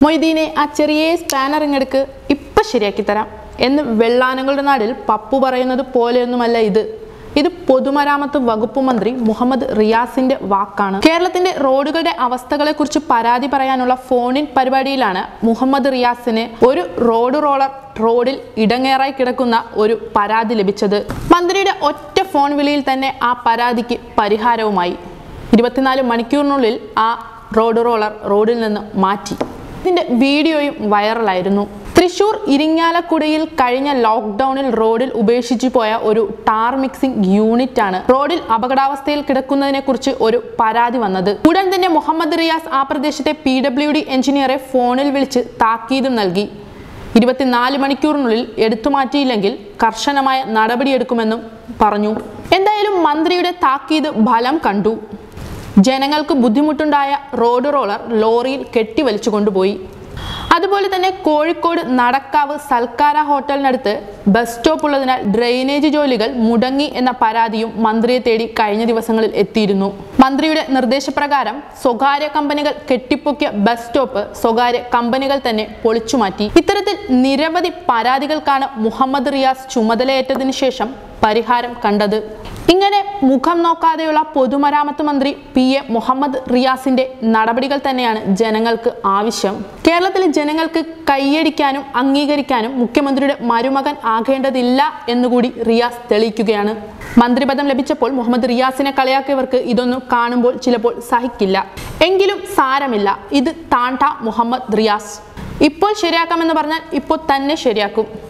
മൊയ്തീനെ ആ ചെറിയ സ്പാനർ ഇങ്ങെടുക്ക് ഇപ്പൊ ശരിയാക്കി തരാം എന്ന് വെള്ളാനങ്ങളുടെ നാടിൽ പപ്പു പറയുന്നത് പോലെയൊന്നുമല്ല ഇത് ഇത് പൊതുമരാമത്ത് വകുപ്പ് മന്ത്രി മുഹമ്മദ് റിയാസിന്റെ വാക്കാണ് കേരളത്തിന്റെ റോഡുകളുടെ അവസ്ഥകളെക്കുറിച്ച് പരാതി പറയാനുള്ള ഫോണിൻ പരിപാടിയിലാണ് മുഹമ്മദ് റിയാസിന് ഒരു റോഡ് റോളർ റോഡിൽ ഇടങ്ങേറായി കിടക്കുന്ന ഒരു പരാതി ലഭിച്ചത് മന്ത്രിയുടെ ഒറ്റ ഫോൺ വിളിയിൽ തന്നെ ആ പരാതിക്ക് പരിഹാരവുമായി ഇരുപത്തിനാല് മണിക്കൂറിനുള്ളിൽ ആ റോഡ് റോളർ റോഡിൽ നിന്ന് മാറ്റി ഇതിന്റെ വീഡിയോയും വൈറലായിരുന്നു തൃശൂർ ഇരിങ്ങാലക്കുടയിൽ കഴിഞ്ഞ ലോക്ക്ഡൌണിൽ റോഡിൽ ഉപേക്ഷിച്ചു പോയ ഒരു ടാർ മിക്സിംഗ് യൂണിറ്റ് ആണ് റോഡിൽ അപകടാവസ്ഥയിൽ കിടക്കുന്നതിനെ കുറിച്ച് ഒരു പരാതി വന്നത് ഉടൻ തന്നെ മുഹമ്മദ് റിയാസ് ആ പ്രദേശത്തെ പി ഡബ്ല്യു ഡി എഞ്ചിനീയറെ ഫോണിൽ വിളിച്ച് താക്കീതും നൽകി ഇരുപത്തിനാല് മണിക്കൂറിനുള്ളിൽ എടുത്തു മാറ്റിയില്ലെങ്കിൽ കർശനമായ നടപടിയെടുക്കുമെന്നും പറഞ്ഞു എന്തായാലും മന്ത്രിയുടെ താക്കീത് ഫലം കണ്ടു ജനങ്ങൾക്ക് ബുദ്ധിമുട്ടുണ്ടായ റോഡ് റോളർ ലോറിയിൽ കെട്ടിവലിച്ചു കൊണ്ടുപോയി അതുപോലെ തന്നെ കോഴിക്കോട് നടക്കാവ് സൽക്കാര ഹോട്ടലിനടുത്ത് ബസ് സ്റ്റോപ്പ് ഉള്ളതിനാൽ ഡ്രെയിനേജ് ജോലികൾ മുടങ്ങി എന്ന പരാതിയും മന്ത്രിയെ തേടി കഴിഞ്ഞ ദിവസങ്ങളിൽ എത്തിയിരുന്നു മന്ത്രിയുടെ നിർദ്ദേശപ്രകാരം സ്വകാര്യ കമ്പനികൾ കെട്ടിപ്പൊക്കിയ ബസ് സ്റ്റോപ്പ് സ്വകാര്യ കമ്പനികൾ തന്നെ പൊളിച്ചുമാറ്റി ഇത്തരത്തിൽ നിരവധി പരാതികൾക്കാണ് മുഹമ്മദ് റിയാസ് ചുമതലയേറ്റതിനു ശേഷം പരിഹാരം കണ്ടത് ഇങ്ങനെ മുഖം നോക്കാതെയുള്ള പൊതുമരാമത്ത് മന്ത്രി പി എ മുഹമ്മദ് റിയാസിന്റെ നടപടികൾ തന്നെയാണ് ജനങ്ങൾക്ക് ആവശ്യം കേരളത്തിലെ ജനങ്ങൾക്ക് കൈയടിക്കാനും അംഗീകരിക്കാനും മുഖ്യമന്ത്രിയുടെ മരുമകൻ ആകേണ്ടതില്ല എന്നുകൂടി റിയാസ് തെളിയിക്കുകയാണ് മന്ത്രിപദം ലഭിച്ചപ്പോൾ മുഹമ്മദ് റിയാസിനെ കളിയാക്കിയവർക്ക് ഇതൊന്നും കാണുമ്പോൾ ചിലപ്പോൾ സഹിക്കില്ല എങ്കിലും സാരമില്ല ഇത് താണ്ട മുഹമ്മദ് റിയാസ് ഇപ്പോൾ ശരിയാക്കാമെന്ന് പറഞ്ഞാൽ ഇപ്പോൾ തന്നെ ശരിയാക്കും